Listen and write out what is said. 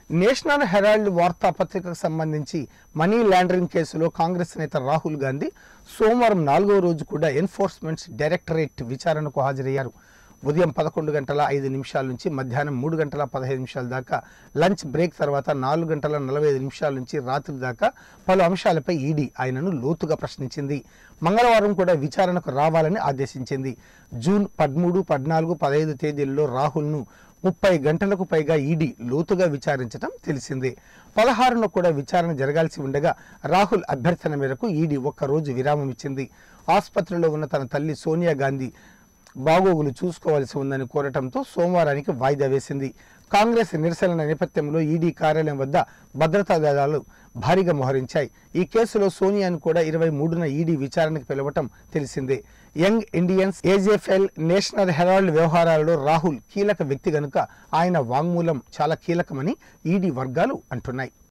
national Herald వార్తాపత్రికకు సంబంధించి money laundering కేసులో కాంగ్రెస్ నేత రాహుల్ గాంధీ సోమవారం నాలుగో రోజు కూడా ఎన్ఫోర్స్మెంట్ డైరెక్టరేట్ విచారణకు హాజరయ్యారు ఉదయం పదకొండు గంటల ఐదు నిమిషాల నుంచి మధ్యాహ్నం మూడు గంటల పదహైదు నిమిషాల దాకా లంచ్ బ్రేక్ తర్వాత నాలుగు గంటల నలభై ఐదు నిమిషాల నుంచి రాత్రి దాకా పలు అంశాలపై ఈడీ ఆయనను లోతుగా ప్రశ్నించింది మంగళవారం కూడా విచారణకు రావాలని ఆదేశించింది జూన్ పదమూడు పద్నాలుగు పదహైదు తేదీల్లో రాహుల్ను ముప్పై గంటలకు పైగా ఈడీ లోతుగా విచారించడం తెలిసిందే పదహారున కూడా విచారణ జరగాల్సి ఉండగా రాహుల్ అభ్యర్థన మేరకు ఈడీ ఒక్కరోజు విరామం ఇచ్చింది ఆసుపత్రిలో ఉన్న తన తల్లి సోనియా గాంధీ బాగోగులు చూసుకోవాల్సి ఉందని కోరటంతో సోమవారానికి వాయిదా వేసింది కాంగ్రెస్ నిరసనల నేపథ్యంలో ఈడీ కార్యాలయం వద్ద భద్రతా దళాలు భారీగా మోహరించాయి ఈ కేసులో సోనియాను కూడా ఇరవై మూడున ఈడీ విచారణకు పిలవటం తెలిసిందే యంగ్ ఇండియన్స్ ఏజేఫెల్ నేషనల్ హెరాల్డ్ వ్యవహారాలలో రాహుల్ కీలక వ్యక్తి గనుక ఆయన వాంగ్మూలం చాలా కీలకమని ఈడీ వర్గాలు అంటున్నాయి